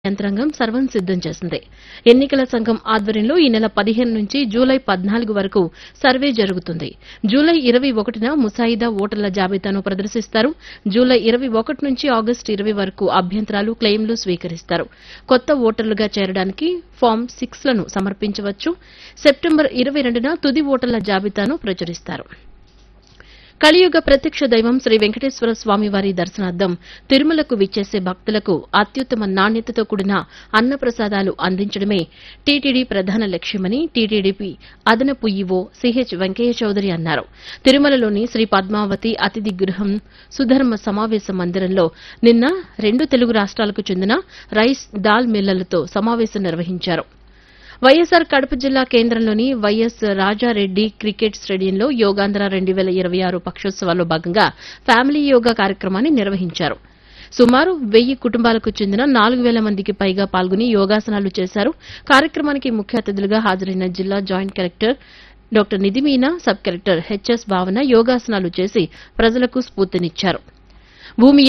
యంత్రాంగం సర్వం సిద్దం చేసింది ఎన్నికల సంఘం ఆధ్వర్యంలో ఈ నెల పదిహేను నుంచి జూలై పద్నాలుగు వరకు సర్వే జరుగుతుంది జూలై ఇరవై ఒకటిన ముసాయిదా ఓటర్ల జాబితాను ప్రదర్శిస్తారు జూలై ఇరవై ఒకటి నుంచి ఆగస్టు ఇరవై వరకు అభ్యంతరాలు క్లెయిమ్లు స్వీకరిస్తారు కొత్త ఓటర్లుగా చేరడానికి ఫామ్ సిక్స్ లను సమర్పించవచ్చు సెప్టెంబర్ ఇరవై రెండున తుది ఓటర్ల జాబితాను ప్రచురిస్తారు కలియుగ ప్రత్యక్ష దైవం శ్రీ వెంకటేశ్వర స్వామి వారి దర్శనార్థం తిరుమలకు విచ్చేసే భక్తులకు అత్యుత్తమ నాణ్యతతో కూడిన అన్నప్రసాదాలు అందించడమే టీటీడీ ప్రధాన లక్ష్యమని టీటీడీపీ అదనపు ఈవో సిహెచ్ వెంకయ్య చౌదరి అన్నారు తిరుమలలోని శ్రీ పద్మావతి అతిథి గృహం సుధర్మ సమావేశ మందిరంలో నిన్న రెండు తెలుగు రాష్ట్రాలకు చెందిన రైస్ దాల్ మిల్లలతో సమావేశం నిర్వహించారు వైఎస్సార్ కడప జిల్లా కేంద్రంలోని వైఎస్ రాజారెడ్డి క్రికెట్ స్టేడియంలో యోగాంధ్ర రెండు వేల ఇరవై ఆరు పక్షోత్సవాల్లో భాగంగా ఫ్యామిలీ యోగా కార్యక్రమాన్ని నిర్వహించారు సుమారు వెయ్యి కుటుంబాలకు చెందిన నాలుగు వేల మందికి పైగా పాల్గొని యోగాసనాలు చేశారు కార్యక్రమానికి ముఖ్య అతిథులుగా హాజరైన జిల్లా joint collector doctor Nidhi Meena sub collector HS Bhavana యోగాసనాలు చేసి ప్రజలకు స్ఫూర్తినిచ్చారు భూమి